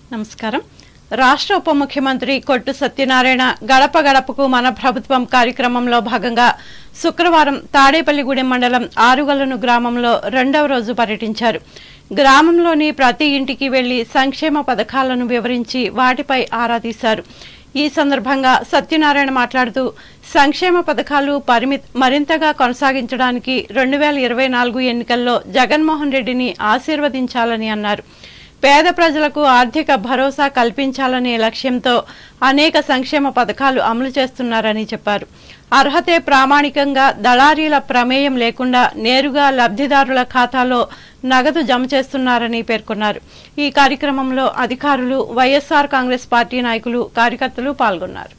నమస్కారం రాష్ట్ర ఉప ముఖ్యమంత్రి కొట్టు సత్యనారాయణ గడప గడపకు మన ప్రభుత్వం కార్యక్రమంలో భాగంగా శుక్రవారం తాడేపల్లిగూడెం మండలం ఆరుగల్లును గ్రామంలో రెండవ రోజు పర్యటించారు గ్రామంలోని ప్రతి ఇంటికి వెళ్లి సంక్షేమ పథకాలను వివరించి వాటిపై ఆరా తీశారు ఈ సందర్భంగా సత్యనారాయణ మాట్లాడుతూ సంక్షేమ పథకాలు పరిమిత మరింతగా కొనసాగించడానికి రెండు వేల ఇరవై నాలుగు ఎన్నికల్లో జగన్మోహన్ రెడ్డిని ఆశీర్వదించాలని అన్నారు పేద ప్రజలకు ఆర్థిక భరోసా కల్పించాలనే లక్ష్యంతో అనేక సంక్షేమ పథకాలు అమలు చేస్తున్నారని చెప్పారు అర్హతే ప్రామాణికంగా దళారీల ప్రమేయం లేకుండా నేరుగా లబ్ధిదారుల ఖాతాలో నగదు జమ చేస్తున్నారని పేర్కొన్నారు ఈ కార్యక్రమంలో అధికారులు వైఎస్ఆర్ కాంగ్రెస్ పార్టీ నాయకులు కార్యకర్తలు పాల్గొన్నారు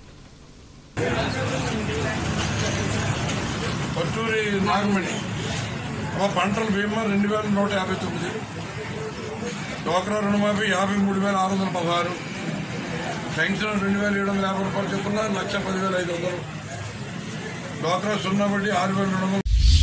పట్టూరి నాగమణి అమ్మ పంటల బీమా రెండు వేల నూట యాభై తొమ్మిది డోక్రా రుణమాఫీ యాభై మూడు వేల ఆరు వందల పదహారు పెన్షన్ రెండు వేల ఏడు వందల యాభై రూపాయలు చొప్పున లక్ష పదివేల ఐదు వందలు డోక్రా సున్నా వడ్డీ ఆరు వేల రెండు వందలు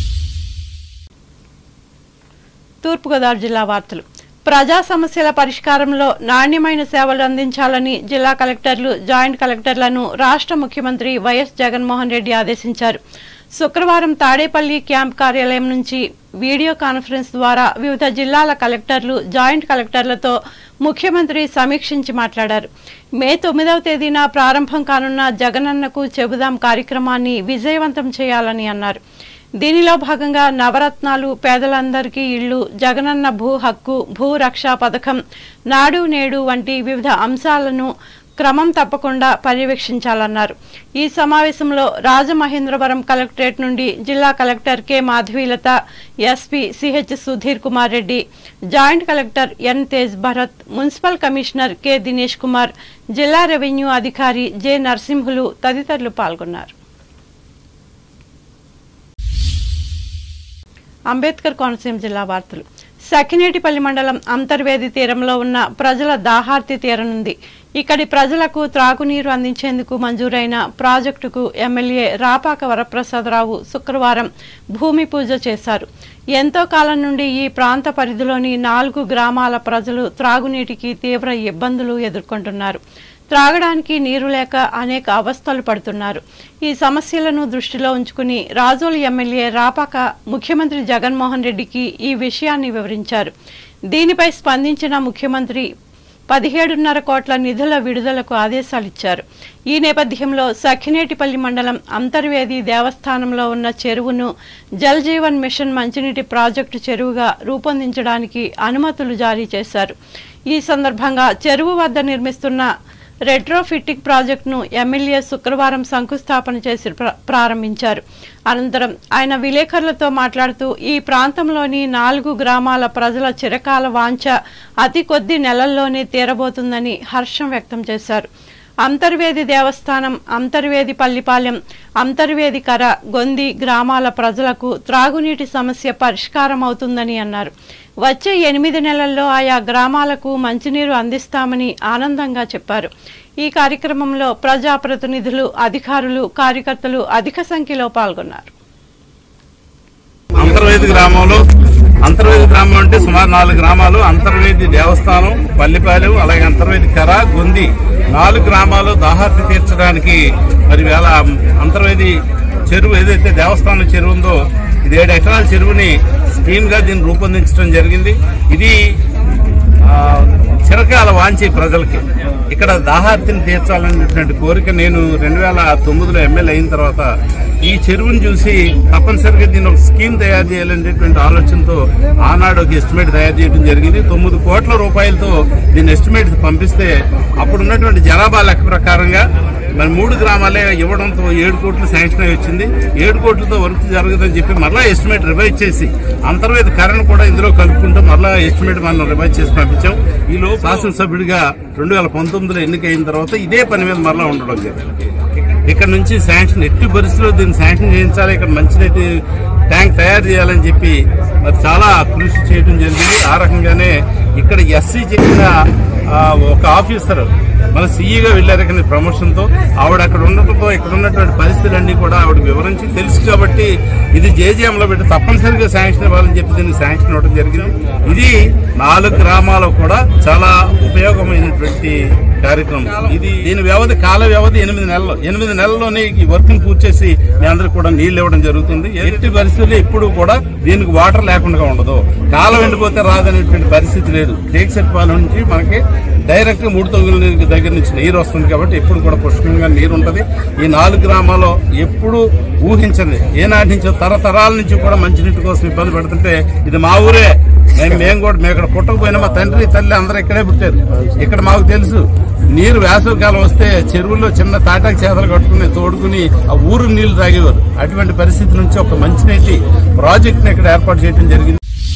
తూర్పుగోదావరి జిల్లా వార్తలు ప్రజా సమస్యల పరిష్కారంలో నాణ్యమైన సేవలు అందించాలని జిల్లా కలెక్టర్లు జాయింట్ కలెక్టర్లను రాష్ట్ర ముఖ్యమంత్రి వైఎస్ జగన్మోహన్ రెడ్డి ఆదేశించారు శుక్రవారం తాడేపల్లి క్యాంప్ కార్యాలయం నుంచి వీడియో కాన్ఫరెన్స్ ద్వారా వివిధ జిల్లాల కలెక్టర్లు జాయింట్ కలెక్టర్లతో ముఖ్యమంత్రి సమీక్షించి మాట్లాడారు మే తొమ్మిదవ తేదీన ప్రారంభం కానున్న జగనన్నకు చెబుదాం కార్యక్రమాన్ని విజయవంతం చేయాలని అన్నారు దీనిలో భాగంగా నవరత్నాలు పేదలందరికీ ఇళ్లు జగనన్న భూ హక్కు భూ రక్షా పథకం నాడు నేడు వంటి వివిధ అంశాలను క్రమం తప్పకుండా పర్యవేక్షించాలన్నారు ఈ సమావేశంలో రాజమహేంద్రవరం కలెక్టరేట్ నుండి జిల్లా collector K Madhavilatha SP CH Sudheer Kumar Reddy joint collector N Tej Bharath municipal commissioner K Dinesh Kumar జిల్లా రెవెన్యూ అధికారి జె నరసింహులు తదితరులు పాల్గొన్నారు అంబేద్కర్ కోనసీమ జిల్లా వార్తలు సఖినేటిపల్లి మండలం అంతర్వేది తీరంలో ఉన్న ప్రజల దాహార్తి తీరనుంది ఇక్కడి ప్రజలకు త్రాగునీరు అందించేందుకు మంజూరైన ప్రాజెక్టుకు ఎమ్మెల్యే రాపాక వరప్రసాదరావు శుక్రవారం భూమి పూజ చేశారు ఎంతో కాలం నుండి ఈ ప్రాంత పరిధిలోని నాలుగు గ్రామాల ప్రజలు త్రాగునీటికి తీవ్ర ఇబ్బందులు ఎదుర్కొంటున్నారు త్రాగడానికి నీరు లేక అనేక అవస్థలు పడుతున్నారు ఈ సమస్యలను దృష్టిలో ఉంచుకుని రాజోలు ఎమ్మెల్యే రాపాక ముఖ్యమంత్రి జగన్మోహన్ రెడ్డికి ఈ విషయాన్ని వివరించారు దీనిపై స్పందించిన ముఖ్యమంత్రి పదిహేడున్నర కోట్ల నిధుల విడుదలకు ఆదేశాలిచ్చారు ఈ నేపథ్యంలో సఖినేటిపల్లి మండలం అంతర్వేది దేవస్థానంలో ఉన్న చెరువును జల్ జీవన్ మిషన్ మంచినీటి ప్రాజెక్టు చెరువుగా రూపొందించడానికి అనుమతులు జారీ చేశారు ఈ సందర్భంగా చెరువు వద్ద నిర్మిస్తున్న రెట్రోఫిట్టింగ్ ప్రాజెక్టును ఎమ్మెల్యే శుక్రవారం శంకుస్థాపన చేసి ప్ర- ప్రారంభించారు అనంతరం ఆయన విలేకరులతో మాట్లాడుతూ ఈ ప్రాంతంలోని నాలుగు గ్రామాల ప్రజల చిరకాల వాంఛ అతి కొద్ది నెలల్లోనే తీరబోతుందని హర్షం వ్యక్తం చేశారు అంతర్వేది దేవస్థానం అంతర్వేది పల్లిపాలెం అంతర్వేది కర గొంది గ్రామాల ప్రజలకు త్రాగునీటి సమస్య పరిష్కారం అవుతుందని అన్నారు వచ్చే ఎనిమిది నెలల్లో ఆయా గ్రామాలకు మంచినీరు అందిస్తామని ఆనందంగా చెప్పారు ఈ కార్యక్రమంలో ప్రజాప్రతినిధులు అధికారులు కార్యకర్తలు అధిక సంఖ్యలో పాల్గొన్నారు అంతర్వేది గ్రామంలో అంతర్వేది గ్రామం అంటే సుమారు నాలుగు గ్రామాలు అంతర్వేది దేవస్థానం పల్లిపాలెం అలాగే అంతర్వేది కర గొంది నాలుగు గ్రామాలు దాహార్తి తీర్చడానికి మరి వేళ అంతర్వేది చెరువు ఏదైతే దేవస్థానం చెరువు ఉందో ఇది ఏడు ఎకరాల చెరువుని స్కీమ్ గా దీన్ని రూపొందించడం జరిగింది ఇది ఆ, చిరకాల వాంచి ప్రజలకి ఇక్కడ దాహార్తిని తీర్చాలనేటువంటి కోరిక నేను రెండు వేల తొమ్మిదిలో ఎమ్మెల్యే అయిన తర్వాత ఈ చెరువుని చూసి తప్పనిసరిగా దీన్ని ఒక స్కీమ్ తయారు చేయాలనేటువంటి ఆలోచనతో ఆనాడు ఒక ఎస్టిమేట్ తయారు చేయడం జరిగింది తొమ్మిది కోట్ల రూపాయలతో దీన్ని ఎస్టిమేట్ పంపిస్తే అప్పుడు ఉన్నటువంటి జనాభా లెక్క ప్రకారంగా మరి మూడు గ్రామాలే ఇవ్వడంతో ఏడు కోట్లు శాంక్షన్ అయి వచ్చింది ఏడు కోట్లతో వర్క్ జరగదని చెప్పి మరలా ఎస్టిమేట్ రివైజ్ చేసి అంతర్వేది కరెంట్ కూడా ఇందులో కలుపుకుంటూ మరలా ఎస్టిమేట్ మనం రివైజ్ చేసి పంపించాం ఈలో శాసనసభ్యుడిగా రెండు వేల పంతొమ్మిదిలో ఎన్నికైన తర్వాత ఇదే పని మీద మరలా ఉండడం జరిగింది ఇక్కడ నుంచి శాంక్షన్ ఎట్టి పరిస్థితిలో దీన్ని శాంక్షన్ చేయించాలి ఇక్కడ మంచినీటి ట్యాంక్ తయారు చేయాలని చెప్పి మరి చాలా కృషి చేయడం జరిగింది ఆ రకంగానే ఇక్కడ ఎస్సీ చేసిన ఆ, ఒక ఆఫీసర్ మన సీఈగా వెళ్ళారు ఇక్కడ ప్రమోషన్ తో ఆవిడ అక్కడ ఉండటంతో ఇక్కడ ఉన్నటువంటి పరిస్థితులన్నీ కూడా ఆవిడ వివరించి తెలుసు కాబట్టి ఇది జేజీఎంలో పెట్టి తప్పనిసరిగా శాంక్షన్ ఇవ్వాలని చెప్పి దీన్ని శాంక్షన్ ఇవ్వడం జరిగింది ఇది నాలుగు గ్రామాలకు కూడా చాలా ఉపయోగమైనటువంటి చేస్తున్నటువంటి కార్యక్రమం ఇది దీని వ్యవధి కాల వ్యవధి ఎనిమిది నెలలు ఎనిమిది నెలల్లోనే ఈ వర్క్ ని పూర్తి చేసి మీ అందరికి కూడా నీళ్లు ఇవ్వడం జరుగుతుంది ఎట్టి పరిస్థితుల్లో ఎప్పుడు కూడా దీనికి వాటర్ లేకుండా ఉండదు కాలం ఎండిపోతే రాదనేటువంటి పరిస్థితి లేదు కేక్సెట్పాలెం నుంచి మనకి డైరెక్ట్ గా మూడు తొంగుల నీరు దగ్గర నుంచి నీరు వస్తుంది కాబట్టి ఎప్పుడు కూడా పుష్కలంగా నీరు ఉంటది ఈ నాలుగు గ్రామాల్లో ఎప్పుడు ఊహించండి ఏనాటి నుంచో తరతరాల నుంచి కూడా మంచినీటి కోసం ఇబ్బంది పడుతుంటే ఇది మా ఊరే మేము మేము కూడా మేము ఇక్కడ పుట్టకపోయినా మా తండ్రి తల్లి అందరూ ఇక్కడే పుట్టారు ఇక్కడ మాకు తెలుసు నీరు వేసవికాలం వస్తే చెరువుల్లో చిన్న తాటాకు చేతలు కట్టుకుని తోడుకుని ఆ ఊరు నీళ్లు తాగేవారు అటువంటి పరిస్థితి నుంచి ఒక మంచినీటి ప్రాజెక్ట్ ని ఇక్కడ ఏర్పాటు చేయడం జరిగింది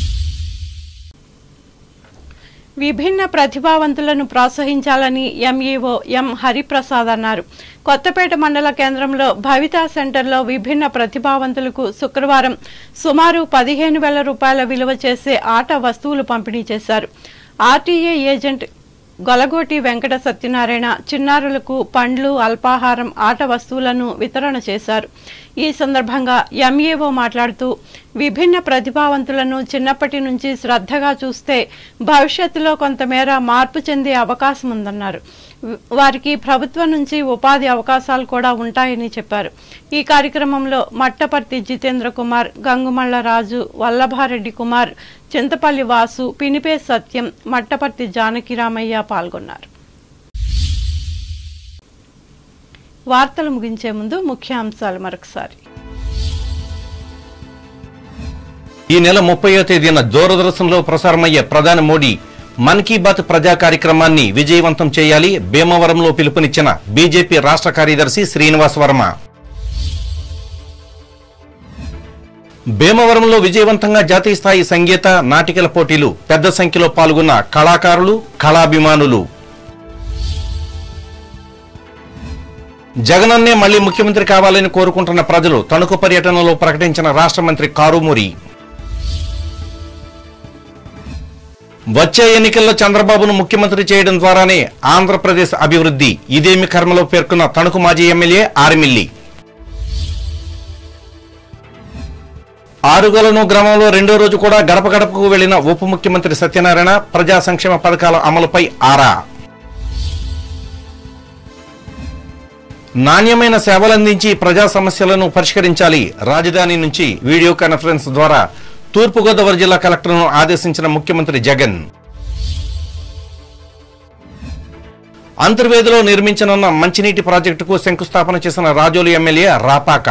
విభిన్న ప్రతిభావంతులను ప్రోత్సహించాలని ఎంఈఓ ఎం హరిప్రసాద్ అన్నారు కొత్తపేట మండల కేంద్రంలో భవితా సెంటర్లో విభిన్న ప్రతిభావంతులకు శుక్రవారం సుమారు పదిహేను వేల రూపాయల విలువ చేసే ఆట వస్తువులు పంపిణీ చేశారు ఆర్టీఏ ఏజెంట్ గొలగోటి వెంకట సత్యనారాయణ చిన్నారులకు పండ్లు అల్పాహారం ఆట వస్తువులను వితరణ చేశారు ఈ సందర్భంగా ఎంఏఓ మాట్లాడుతూ విభిన్న ప్రతిభావంతులను చిన్నప్పటి నుంచి శ్రద్ధగా చూస్తే భవిష్యత్తులో కొంతమేర మార్పు చెందే అవకాశం ఉందన్నారు వ- వారికి ప్రభుత్వం నుంచి ఉపాధి అవకాశాలు కూడా ఉంటాయని చెప్పారు ఈ కార్యక్రమంలో మట్టపర్తి జితేంద్ర కుమార్ గంగుమళ్ళ రాజు వల్లభారెడ్డి కుమార్ చింతపల్లి వాసు పినిపే సత్యం మట్టపర్తి జానకిరామయ్య పాల్గొన్నారు వార్తలు ముగించే ముందు ముఖ్యాంశాలు మరొకసారి ఈ నెల ముప్పయో తేదీన దూరదర్శన్లో ప్రసారమయ్యే ప్రధాని మోడీ మన్ కీ బాత్ ప్రజా కార్యక్రమాన్ని విజయవంతం చేయాలి భీమవరంలో పిలుపునిచ్చిన బీజేపీ రాష్ట్ర కార్యదర్శి శ్రీనివాస్ వర్మ భీమవరంలో విజయవంతంగా జాతీయ స్థాయి సంగీత నాటికల పోటీలు పెద్ద సంఖ్యలో పాల్గొన్న కళాకారులు కళాభిమానులు జగనన్నే మళ్లీ ముఖ్యమంత్రి కావాలని కోరుకుంటున్న ప్రజలు తణుకు పర్యటనలో ప్రకటించిన రాష్ట్ర మంత్రి కారుమూరి వచ్చే ఎన్నికల్లో చంద్రబాబును ముఖ్యమంత్రి చేయడం ద్వారానే ఆంధ్రప్రదేశ్ అభివృద్ధి ఇదేమి కర్మలో పేర్కొన్న తణుకు మాజీ ఎమ్మెల్యే ఆర్మిల్లి ఆరుగలను గ్రామంలో రెండో రోజు కూడా గడప గడపకు వెళ్లిన ఉప ముఖ్యమంత్రి సత్యనారాయణ ప్రజా సంక్షేమ పథకాల అమలుపై ఆరా నాణ్యమైన సేవలందించి ప్రజా సమస్యలను పరిష్కరించాలి రాజధాని నుంచి వీడియో కాన్ఫరెన్స్ ద్వారా తూర్పుగోదావరి జిల్లా కలెక్టర్ను ఆదేశించిన ముఖ్యమంత్రి జగన్ అంతర్వేదిలో నిర్మించనున్న మంచినీటి ప్రాజెక్టుకు శంకుస్థాపన చేసిన రాజోలు ఎమ్మెల్యే రాపాక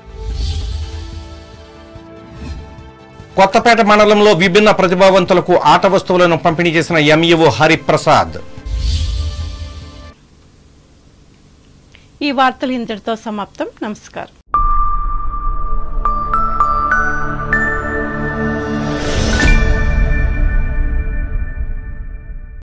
కొత్తపేట మండలంలో విభిన్న ప్రతిభావంతులకు ఆట వస్తువులను పంపిణీ చేసిన ఎంఈఓ హరిప్రసాద్ ఈ వార్తలు ఇంతటితో సమాప్తం నమస్కారం